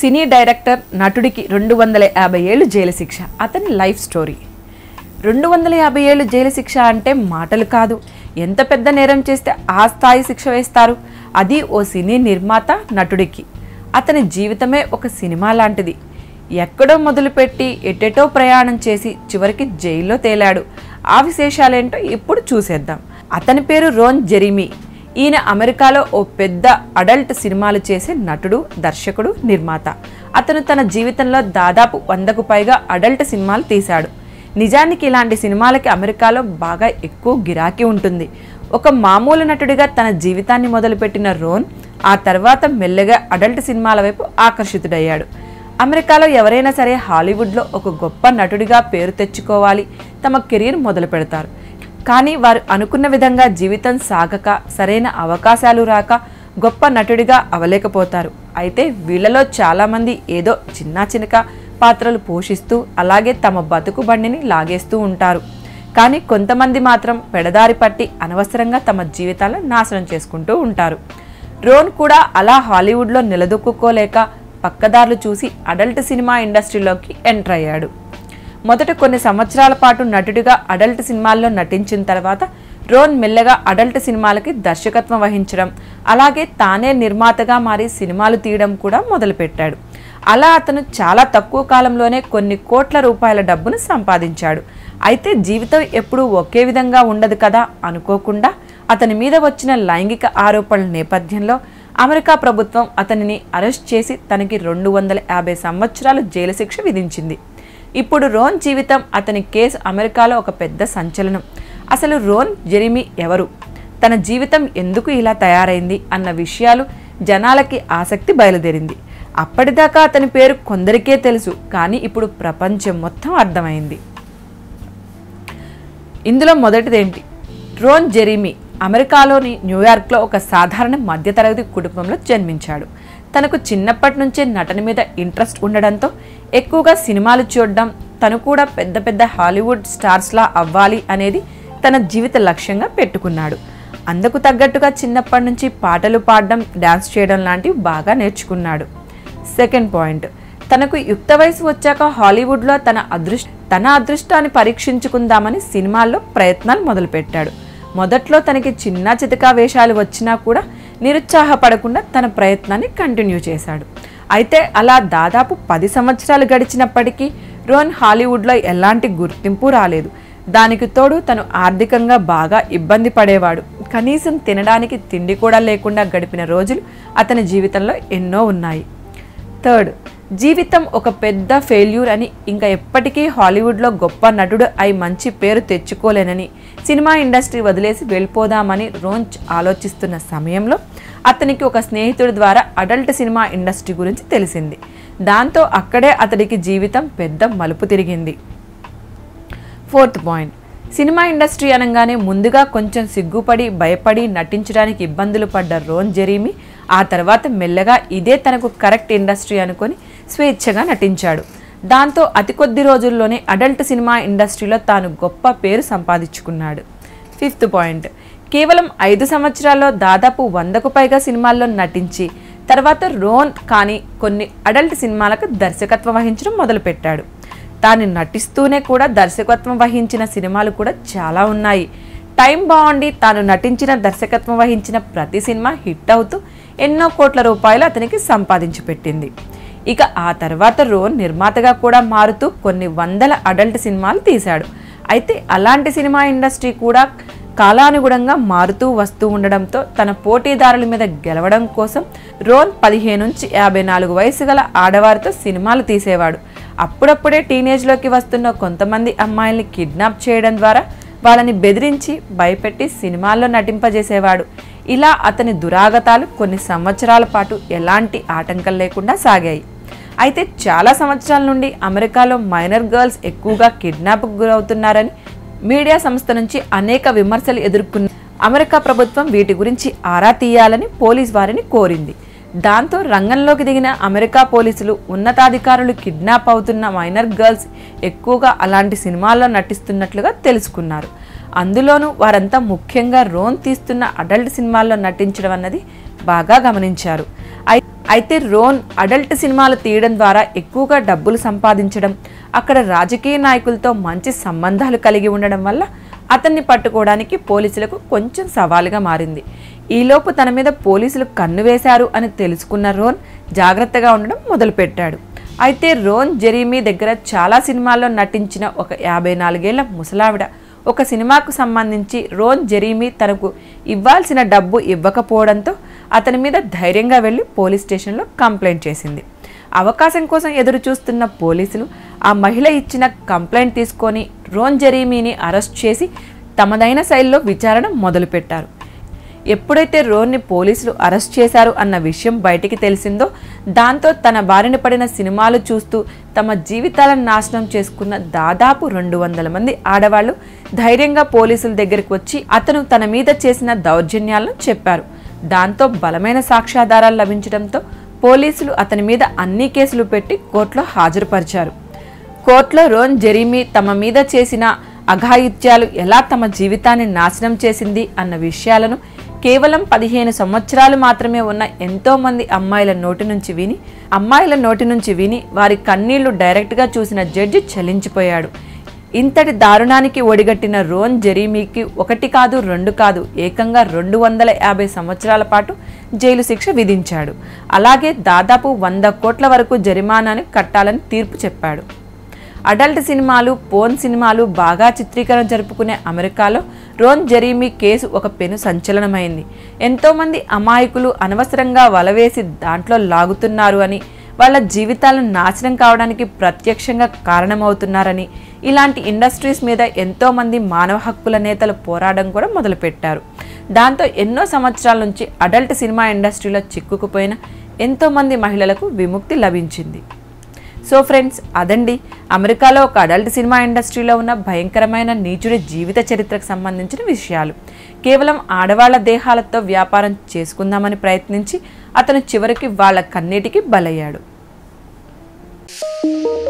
సినీ director నటుడికి రెండు వందల యాభై ఏళ్ళు జైలు శిక్ష అతని లైఫ్ స్టోరీ రెండు వందల యాభై ఏళ్ళు జైలు శిక్ష అంటే మాటలు కాదు ఎంత పెద్ద నేరం చేస్తే ఆ స్థాయి శిక్ష వేస్తారు అది ఓ సినీ నిర్మాత నటుడికి అతని జీవితమే ఒక సినిమా లాంటిది ఎక్కడో మొదలుపెట్టి ఎటెటో ప్రయాణం చేసి చివరికి జైల్లో తేలాడు ఆ విశేషాలేంటో ఇప్పుడు చూసేద్దాం అతని పేరు రోన్ జెరీమీ ఈయన అమెరికాలో ఓ పెద్ద అడల్ట్ సినిమాలు చేసే నటుడు దర్శకుడు నిర్మాత అతను తన జీవితంలో దాదాపు వందకు పైగా అడల్ట్ సినిమాలు తీశాడు నిజానికి ఇలాంటి సినిమాలకి అమెరికాలో బాగా ఎక్కువ గిరాకీ ఉంటుంది ఒక మామూలు నటుడిగా తన జీవితాన్ని మొదలుపెట్టిన రోన్ ఆ తర్వాత మెల్లగా అడల్ట్ సినిమాల వైపు ఆకర్షితుడయ్యాడు అమెరికాలో ఎవరైనా సరే హాలీవుడ్లో ఒక గొప్ప నటుడిగా పేరు తెచ్చుకోవాలి తమ కెరీర్ మొదలు పెడతారు కానీ వారు అనుకున్న విధంగా జీవితం సాగక సరైన అవకాశాలు రాక గొప్ప నటుడిగా అవలేకపోతారు అయితే వీళ్ళలో చాలామంది ఏదో చిన్న చిన్నక పాత్రలు పోషిస్తూ అలాగే తమ బతుకు బండిని లాగేస్తూ ఉంటారు కానీ కొంతమంది మాత్రం పెడదారి పట్టి అనవసరంగా తమ జీవితాలను నాశనం చేసుకుంటూ ఉంటారు రోన్ కూడా అలా హాలీవుడ్లో నిలదొక్కుకోలేక పక్కదారులు చూసి అడల్ట్ సినిమా ఇండస్ట్రీలోకి ఎంటర్ అయ్యాడు మొదట కొన్ని సంవత్సరాల పాటు నటుడిగా అడల్ట్ సినిమాల్లో నటించిన తర్వాత రోన్ మెల్లగా అడల్ట్ సినిమాలకి దర్శకత్వం వహించడం అలాగే తానే నిర్మాతగా మారి సినిమాలు తీయడం కూడా మొదలుపెట్టాడు అలా అతను చాలా తక్కువ కాలంలోనే కొన్ని కోట్ల రూపాయల డబ్బును సంపాదించాడు అయితే జీవితం ఎప్పుడూ ఒకే విధంగా ఉండదు కదా అనుకోకుండా అతని మీద వచ్చిన లైంగిక ఆరోపణల నేపథ్యంలో అమెరికా ప్రభుత్వం అతనిని అరెస్ట్ చేసి తనకి రెండు వందల యాభై సంవత్సరాలు జైలు శిక్ష విధించింది ఇప్పుడు రోన్ జీవితం అతని కేసు అమెరికాలో ఒక పెద్ద సంచలనం అసలు రోన్ జెరిమీ ఎవరు తన జీవితం ఎందుకు ఇలా తయారైంది అన్న విషయాలు జనాలకి ఆసక్తి బయలుదేరింది అప్పటిదాకా అతని పేరు కొందరికే తెలుసు కానీ ఇప్పుడు ప్రపంచం మొత్తం అర్థమైంది ఇందులో మొదటిదేంటి రోన్ జెరీమీ అమెరికాలోని న్యూయార్క్లో ఒక సాధారణ మధ్యతరగతి కుటుంబంలో జన్మించాడు తనకు చిన్నప్పటి నుంచే నటన మీద ఇంట్రెస్ట్ ఉండడంతో ఎక్కువగా సినిమాలు చూడడం తను కూడా పెద్ద పెద్ద హాలీవుడ్ స్టార్స్లా అవ్వాలి అనేది తన జీవిత లక్ష్యంగా పెట్టుకున్నాడు అందుకు తగ్గట్టుగా చిన్నప్పటి నుంచి పాటలు పాడడం డ్యాన్స్ చేయడం లాంటివి బాగా నేర్చుకున్నాడు సెకండ్ పాయింట్ తనకు యుక్త వయసు వచ్చాక హాలీవుడ్లో తన అదృష్ట తన అదృష్టాన్ని పరీక్షించుకుందామని సినిమాల్లో ప్రయత్నాలు మొదలుపెట్టాడు మొదట్లో తనకి చిన్న చితకా వేషాలు వచ్చినా కూడా నిరుత్సాహపడకుండా తన ప్రయత్నాన్ని కంటిన్యూ చేశాడు అయితే అలా దాదాపు పది సంవత్సరాలు గడిచినప్పటికీ రోన్ హాలీవుడ్లో ఎలాంటి గుర్తింపు రాలేదు దానికి తోడు తను ఆర్థికంగా బాగా ఇబ్బంది పడేవాడు కనీసం తినడానికి తిండి కూడా లేకుండా గడిపిన రోజులు అతని జీవితంలో ఎన్నో ఉన్నాయి థర్డ్ జీవితం ఒక పెద్ద ఫెయిల్యూర్ అని ఇంకా ఎప్పటికీ హాలీవుడ్లో గొప్ప నటుడు అయి మంచి పేరు తెచ్చుకోలేనని సినిమా ఇండస్ట్రీ వదిలేసి వెళ్ళిపోదామని రోంచ్ ఆలోచిస్తున్న సమయంలో అతనికి ఒక స్నేహితుడి ద్వారా అడల్ట్ సినిమా ఇండస్ట్రీ గురించి తెలిసింది దాంతో అక్కడే అతడికి జీవితం పెద్ద మలుపు తిరిగింది ఫోర్త్ పాయింట్ సినిమా ఇండస్ట్రీ అనగానే ముందుగా కొంచెం సిగ్గుపడి భయపడి నటించడానికి ఇబ్బందులు పడ్డ రోన్ జెరీమి ఆ తర్వాత మెల్లగా ఇదే తనకు కరెక్ట్ ఇండస్ట్రీ అనుకొని స్వేచ్ఛగా నటించాడు దాంతో అతి కొద్ది రోజుల్లోనే అడల్ట్ సినిమా ఇండస్ట్రీలో తాను గొప్ప పేరు సంపాదించుకున్నాడు ఫిఫ్త్ పాయింట్ కేవలం ఐదు సంవత్సరాల్లో దాదాపు వందకు పైగా సినిమాల్లో నటించి తర్వాత రోన్ కానీ కొన్ని అడల్ట్ సినిమాలకు దర్శకత్వం వహించడం మొదలుపెట్టాడు తాను నటిస్తూనే కూడా దర్శకత్వం వహించిన సినిమాలు కూడా చాలా ఉన్నాయి టైం బాగుండి తాను నటించిన దర్శకత్వం వహించిన ప్రతి సినిమా హిట్ అవుతూ ఎన్నో కోట్ల రూపాయలు అతనికి సంపాదించి పెట్టింది ఇక ఆ తర్వాత రోన్ నిర్మాతగా కూడా మారుతూ కొన్ని వందల అడల్ట్ సినిమాలు తీశాడు అయితే అలాంటి సినిమా ఇండస్ట్రీ కూడా కాలానుగుణంగా మారుతూ వస్తూ ఉండడంతో తన పోటీదారుల మీద గెలవడం కోసం రోన్ పదిహేను నుంచి యాభై నాలుగు వయసు గల ఆడవారితో సినిమాలు తీసేవాడు అప్పుడప్పుడే టీనేజ్లోకి వస్తున్న కొంతమంది అమ్మాయిల్ని కిడ్నాప్ చేయడం ద్వారా వాళ్ళని బెదిరించి భయపెట్టి సినిమాల్లో నటింపజేసేవాడు ఇలా అతని దురాగతాలు కొన్ని సంవత్సరాల పాటు ఎలాంటి ఆటంకం లేకుండా సాగాయి అయితే చాలా సంవత్సరాల నుండి అమెరికాలో మైనర్ గర్ల్స్ ఎక్కువగా కిడ్నాప్కు గురవుతున్నారని మీడియా సంస్థ నుంచి అనేక విమర్శలు ఎదుర్కొన్న అమెరికా ప్రభుత్వం వీటి గురించి ఆరా తీయాలని పోలీస్ వారిని కోరింది దాంతో రంగంలోకి దిగిన అమెరికా పోలీసులు ఉన్నతాధికారులు కిడ్నాప్ అవుతున్న మైనర్ గర్ల్స్ ఎక్కువగా అలాంటి సినిమాల్లో నటిస్తున్నట్లుగా తెలుసుకున్నారు అందులోనూ వారంతా ముఖ్యంగా రోన్ తీస్తున్న అడల్ట్ సినిమాల్లో నటించడం అన్నది బాగా గమనించారు అయి- అయితే రోన్ అడల్ట్ సినిమాలు తీయడం ద్వారా ఎక్కువగా డబ్బులు సంపాదించడం అక్కడ రాజకీయ నాయకులతో మంచి సంబంధాలు కలిగి ఉండడం వల్ల అతన్ని పట్టుకోవడానికి పోలీసులకు కొంచెం సవాలుగా మారింది ఈలోపు తన మీద పోలీసులు కన్ను వేశారు అని తెలుసుకున్న రోన్ జాగ్రత్తగా ఉండడం మొదలుపెట్టాడు అయితే రోన్ జెరీమీ దగ్గర చాలా సినిమాల్లో నటించిన ఒక యాభై నాలుగేళ్ల ముసలావిడ ఒక సినిమాకు సంబంధించి రోన్ జెరీమీ తనకు ఇవ్వాల్సిన డబ్బు ఇవ్వకపోవడంతో అతని మీద ధైర్యంగా వెళ్ళి పోలీస్ స్టేషన్లో కంప్లైంట్ చేసింది అవకాశం కోసం ఎదురు చూస్తున్న పోలీసులు ఆ మహిళ ఇచ్చిన కంప్లైంట్ తీసుకొని రోన్ జెరీమీని అరెస్ట్ చేసి తమదైన శైలిలో విచారణ మొదలుపెట్టారు ఎప్పుడైతే రోన్ని పోలీసులు అరెస్ట్ చేశారు అన్న విషయం బయటికి తెలిసిందో దాంతో తన బారిన పడిన సినిమాలు చూస్తూ తమ జీవితాలను నాశనం చేసుకున్న దాదాపు రెండు వందల మంది ఆడవాళ్లు ధైర్యంగా పోలీసుల దగ్గరికి వచ్చి అతను తన మీద చేసిన దౌర్జన్యాలను చెప్పారు దాంతో బలమైన సాక్ష్యాధారాలు లభించడంతో పోలీసులు అతని మీద అన్ని కేసులు పెట్టి కోర్టులో హాజరుపరిచారు కోర్టులో రోన్ జెరీమీ తమ మీద చేసిన అఘాయిత్యాలు ఎలా తమ జీవితాన్ని నాశనం చేసింది అన్న విషయాలను కేవలం పదిహేను సంవత్సరాలు మాత్రమే ఉన్న ఎంతో మంది అమ్మాయిల నోటి నుంచి విని అమ్మాయిల నోటి నుంచి విని వారి కన్నీళ్లు డైరెక్ట్గా చూసిన జడ్జి చలించిపోయాడు ఇంతటి దారుణానికి ఒడిగట్టిన రోన్ జెరీమీకి ఒకటి కాదు రెండు కాదు ఏకంగా రెండు వందల యాభై సంవత్సరాల పాటు జైలు శిక్ష విధించాడు అలాగే దాదాపు వంద కోట్ల వరకు జరిమానాను కట్టాలని తీర్పు చెప్పాడు అడల్ట్ సినిమాలు పోన్ సినిమాలు బాగా చిత్రీకరణ జరుపుకునే అమెరికాలో రోన్ జెరీమీ కేసు ఒక పెను సంచలనమైంది ఎంతోమంది అమాయకులు అనవసరంగా వలవేసి దాంట్లో లాగుతున్నారు అని వాళ్ళ జీవితాలను నాశనం కావడానికి ప్రత్యక్షంగా కారణమవుతున్నారని ఇలాంటి ఇండస్ట్రీస్ మీద ఎంతోమంది మానవ హక్కుల నేతలు పోరాటం కూడా మొదలుపెట్టారు దాంతో ఎన్నో సంవత్సరాల నుంచి అడల్ట్ సినిమా ఇండస్ట్రీలో చిక్కుకుపోయిన ఎంతోమంది మహిళలకు విముక్తి లభించింది సో ఫ్రెండ్స్ అదండి అమెరికాలో ఒక అడల్ట్ సినిమా ఇండస్ట్రీలో ఉన్న భయంకరమైన నీచుడి జీవిత చరిత్రకు సంబంధించిన విషయాలు కేవలం ఆడవాళ్ల దేహాలతో వ్యాపారం చేసుకుందామని ప్రయత్నించి అతను చివరికి వాళ్ళ కన్నీటికి బలయ్యాడు